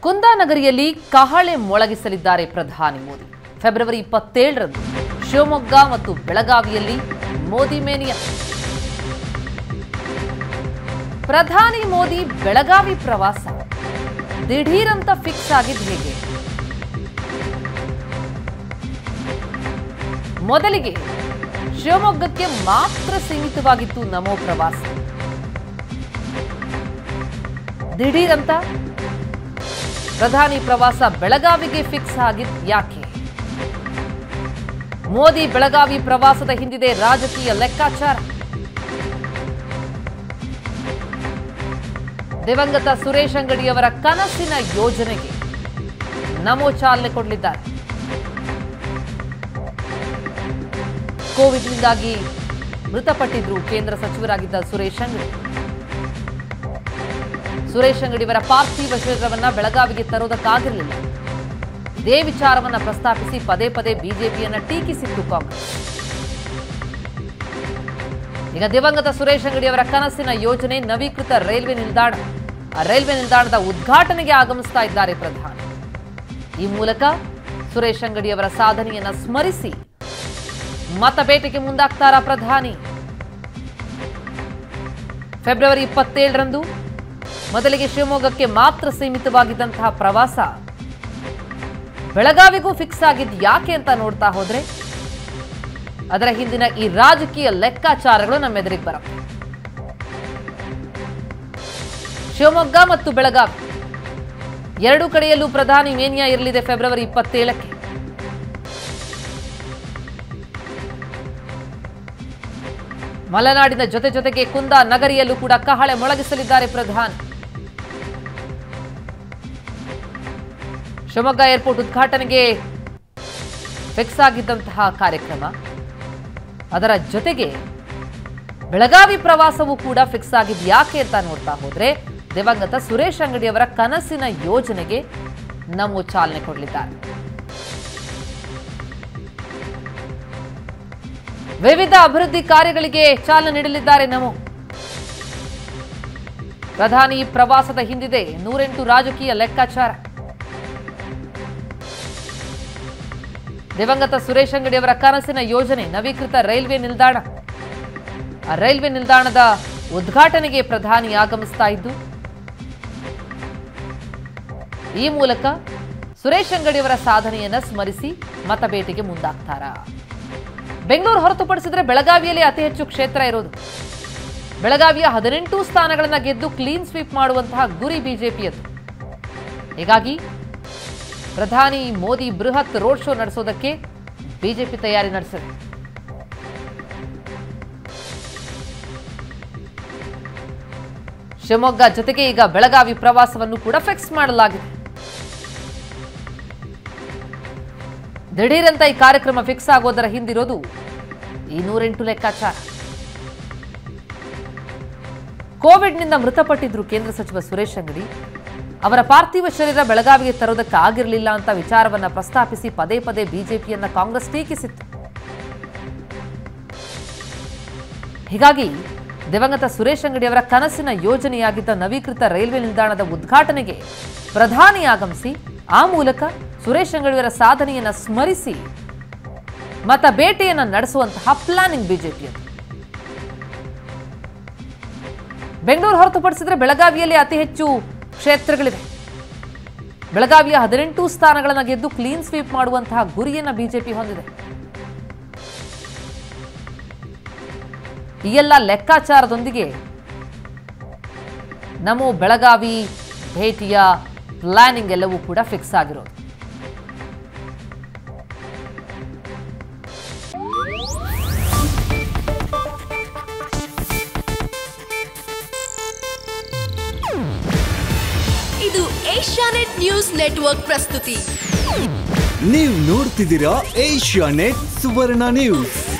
ಕುಂದಾನಗರಿಯಲ್ಲಿ ಕಹಳೆ ಮೊಳಗಿಸಲಿದ್ದಾರೆ ಪ್ರಧಾನಿ ಮೋದಿ ಫೆಬ್ರವರಿ ಇಪ್ಪತ್ತೇಳರಂದು ಶಿವಮೊಗ್ಗ ಮತ್ತು ಬೆಳಗಾವಿಯಲ್ಲಿ ಮೋದಿ ಮೇನಿಯಾ ಪ್ರಧಾನಿ ಮೋದಿ ಬೆಳಗಾವಿ ಪ್ರವಾಸ ದಿಢೀರಂತ ಫಿಕ್ಸ್ ಆಗಿದ್ದು ಹೇಗೆ ಮೊದಲಿಗೆ ಶಿವಮೊಗ್ಗಕ್ಕೆ ಮಾತ್ರ ಸೀಮಿತವಾಗಿತ್ತು ನಮೋ ಪ್ರವಾಸ ದಿಢೀರಂತ ಪ್ರಧಾನಿ ಪ್ರವಾಸ ಬೆಳಗಾವಿಗೆ ಫಿಕ್ಸ್ ಆಗಿದ್ ಯಾಕೆ ಮೋದಿ ಬೆಳಗಾವಿ ಪ್ರವಾಸದ ಹಿಂದಿದೆ ರಾಜಕೀಯ ಲೆಕ್ಕಾಚಾರ ದಿವಂಗತ ಸುರೇಶ್ ಅಂಗಡಿಯವರ ಕನಸಿನ ಯೋಜನೆಗೆ ನಮೋ ಚಾಲನೆ ಕೊಡಲಿದ್ದಾರೆ ಕೋವಿಡ್ನಿಂದಾಗಿ ಮೃತಪಟ್ಟಿದ್ರು ಕೇಂದ್ರ ಸಚಿವರಾಗಿದ್ದ ಸುರೇಶ್ ಅಂಗಡಿ ಸುರೇಶ್ ಅಂಗಡಿಯವರ ಪಾರ್ಥಿವ ಶರೀರವನ್ನ ಬೆಳಗಾವಿಗೆ ತರೋದಕ್ಕಾಗಿರಲಿಲ್ಲ ಇದೇ ವಿಚಾರವನ್ನ ಪ್ರಸ್ತಾಪಿಸಿ ಪದೇ ಪದೇ ಬಿಜೆಪಿಯನ್ನ ಟೀಕಿಸಿತ್ತು ಕಾಂಗ್ರೆಸ್ ಈಗ ದಿವಂಗತ ಸುರೇಶ್ ಅಂಗಡಿಯವರ ಕನಸಿನ ಯೋಜನೆ ನವೀಕೃತ ರೈಲ್ವೆ ನಿಲ್ದಾಣ ಆ ರೈಲ್ವೆ ನಿಲ್ದಾಣದ ಉದ್ಘಾಟನೆಗೆ ಆಗಮಿಸ್ತಾ ಇದ್ದಾರೆ ಪ್ರಧಾನಿ ಈ ಮೂಲಕ ಸುರೇಶ್ ಅಂಗಡಿಯವರ ಸಾಧನೆಯನ್ನ ಸ್ಮರಿಸಿ ಮತಬೇಟೆಗೆ ಮುಂದಾಗ್ತಾರಾ ಪ್ರಧಾನಿ ಫೆಬ್ರವರಿ ಇಪ್ಪತ್ತೇಳರಂದು ಮೊದಲಿಗೆ ಶಿವಮೊಗ್ಗಕ್ಕೆ ಮಾತ್ರ ಸೀಮಿತವಾಗಿದ್ದಂತಹ ಪ್ರವಾಸ ಬೆಳಗಾವಿಗೂ ಫಿಕ್ಸ್ ಆಗಿದ್ದು ಯಾಕೆ ಅಂತ ನೋಡ್ತಾ ಹೋದ್ರೆ ಅದರ ಹಿಂದಿನ ಈ ರಾಜಕೀಯ ಲೆಕ್ಕಾಚಾರಗಳು ನಮ್ಮ ಎದುರಿಗೆ ಬರತ್ತೆ ಶಿವಮೊಗ್ಗ ಮತ್ತು ಬೆಳಗಾವಿ ಎರಡೂ ಕಡೆಯಲ್ಲೂ ಪ್ರಧಾನಿ ಮೇನಿಯಾ ಇರಲಿದೆ ಫೆಬ್ರವರಿ ಇಪ್ಪತ್ತೇಳಕ್ಕೆ ಮಲೆನಾಡಿನ ಜೊತೆ ಜೊತೆಗೆ ಕುಂದಾ ನಗರಿಯಲ್ಲೂ ಕೂಡ ಕಹಳೆ ಮೊಳಗಿಸಲಿದ್ದಾರೆ ಪ್ರಧಾನಿ ಶಿವಮೊಗ್ಗ ಏರ್ಪೋರ್ಟ್ ಉದ್ಘಾಟನೆಗೆ ಫಿಕ್ಸ್ ಆಗಿದ್ದಂತಹ ಕಾರ್ಯಕ್ರಮ ಅದರ ಜೊತೆಗೆ ಬೆಳಗಾವಿ ಪ್ರವಾಸವೂ ಕೂಡ ಫಿಕ್ಸ್ ಆಗಿದ್ದು ಯಾಕೆ ಅಂತ ನೋಡ್ತಾ ಹೋದ್ರೆ ದಿವಂಗತ ಸುರೇಶ್ ಅಂಗಡಿಯವರ ಕನಸಿನ ಯೋಜನೆಗೆ ನಮೋ ಚಾಲನೆ ಕೊಡಲಿದ್ದಾರೆ ವಿವಿಧ ಅಭಿವೃದ್ಧಿ ಕಾರ್ಯಗಳಿಗೆ ಚಾಲನೆ ನೀಡಲಿದ್ದಾರೆ ನಮೋ ಪ್ರಧಾನಿ ಪ್ರವಾಸದ ಹಿಂದಿದೆ ನೂರೆಂಟು ರಾಜಕೀಯ ಲೆಕ್ಕಾಚಾರ ದಿವಂಗತ ಸುರೇಶ್ ಅಂಗಡಿಯವರ ಕನಸಿನ ಯೋಜನೆ ನವೀಕೃತ ರೈಲ್ವೆ ನಿಲ್ದಾಣ ಆ ರೈಲ್ವೆ ನಿಲ್ದಾಣದ ಉದ್ಘಾಟನೆಗೆ ಪ್ರಧಾನಿ ಆಗಮಿಸ್ತಾ ಇದ್ದು ಈ ಮೂಲಕ ಸುರೇಶ್ ಅಂಗಡಿಯವರ ಸಾಧನೆಯನ್ನ ಸ್ಮರಿಸಿ ಮತಬೇಟೆಗೆ ಮುಂದಾಗ್ತಾರ ಬೆಂಗಳೂರು ಹೊರತುಪಡಿಸಿದ್ರೆ ಬೆಳಗಾವಿಯಲ್ಲಿ ಅತಿ ಹೆಚ್ಚು ಕ್ಷೇತ್ರ ಇರೋದು ಬೆಳಗಾವಿಯ ಹದಿನೆಂಟು ಸ್ಥಾನಗಳನ್ನ ಗೆದ್ದು ಕ್ಲೀನ್ ಸ್ವೀಪ್ ಮಾಡುವಂತಹ ಗುರಿ ಬಿಜೆಪಿಯದ್ದು ಹೀಗಾಗಿ ಪ್ರಧಾನಿ ಮೋದಿ ಬೃಹತ್ ರೋಡ್ ಶೋ ನಡೆಸೋದಕ್ಕೆ ಬಿಜೆಪಿ ತಯಾರಿ ನಡೆಸಿದೆ ಶಿವಮೊಗ್ಗ ಜೊತೆಗೆ ಈಗ ಬೆಳಗಾವಿ ಪ್ರವಾಸವನ್ನು ಕೂಡ ಫಿಕ್ಸ್ ಮಾಡಲಾಗಿದೆ ದಿಢೀರಂತ ಈ ಕಾರ್ಯಕ್ರಮ ಫಿಕ್ಸ್ ಆಗೋದರ ಹಿಂದಿರೋದು ಈ ನೂರೆಂಟು ಲೆಕ್ಕಾಚಾರ ಕೋವಿಡ್ನಿಂದ ಮೃತಪಟ್ಟಿದ್ರು ಕೇಂದ್ರ ಸಚಿವ ಸುರೇಶ್ ಅಂಗಡಿ ಅವರ ಪಾರ್ಥಿವ ಶರೀರ ಬೆಳಗಾವಿಗೆ ತರೋದಕ್ಕಾಗಿರಲಿಲ್ಲ ಅಂತ ವಿಚಾರವನ್ನ ಪ್ರಸ್ತಾಪಿಸಿ ಪದೇ ಪದೇ ಬಿಜೆಪಿಯನ್ನ ಕಾಂಗ್ರೆಸ್ ಟೀಕಿಸಿತ್ತು ಹೀಗಾಗಿ ದಿವಂಗತ ಸುರೇಶ್ ಅಂಗಡಿ ಅವರ ಕನಸಿನ ಯೋಜನೆಯಾಗಿದ್ದ ನವೀಕೃತ ರೈಲ್ವೆ ನಿಲ್ದಾಣದ ಉದ್ಘಾಟನೆಗೆ ಪ್ರಧಾನಿ ಆಗಮಿಸಿ ಆ ಮೂಲಕ ಸುರೇಶ್ ಅಂಗಡಿಯವರ ಸಾಧನೆಯನ್ನ ಸ್ಮರಿಸಿ ಮತ ಬೇಟೆಯನ್ನ ನಡೆಸುವಂತಹ ಪ್ಲಾನಿಂಗ್ ಬಿಜೆಪಿಯದು ಬೆಂಗಳೂರು ಹೊರತುಪಡಿಸಿದ್ರೆ ಬೆಳಗಾವಿಯಲ್ಲಿ ಅತಿ ಹೆಚ್ಚು ಕ್ಷೇತ್ರಗಳಿವೆ ಬೆಳಗಾವಿಯ ಹದಿನೆಂಟು ಸ್ಥಾನಗಳನ್ನು ಗೆದ್ದು ಕ್ಲೀನ್ ಸ್ವೀಪ್ ಮಾಡುವಂತಹ ಗುರಿಯನ್ನ ಬಿಜೆಪಿ ಹೊಂದಿದೆ ಈ ಎಲ್ಲ ಲೆಕ್ಕಾಚಾರದೊಂದಿಗೆ ನಮೋ ಬೆಳಗಾವಿ ಭೇಟಿಯ ಪ್ಲಾನಿಂಗ್ ಎಲ್ಲವೂ ಕೂಡ ಫಿಕ್ಸ್ ಆಗಿರೋದು ಇದು ಏಷ್ಯಾನೆಟ್ ನ್ಯೂಸ್ ನೆಟ್ವರ್ಕ್ ಪ್ರಸ್ತುತಿ ನೀವು ನೋಡ್ತಿದ್ದೀರಾ ಏಷ್ಯಾ ನೆಟ್ ಸುವರ್ಣ ನ್ಯೂಸ್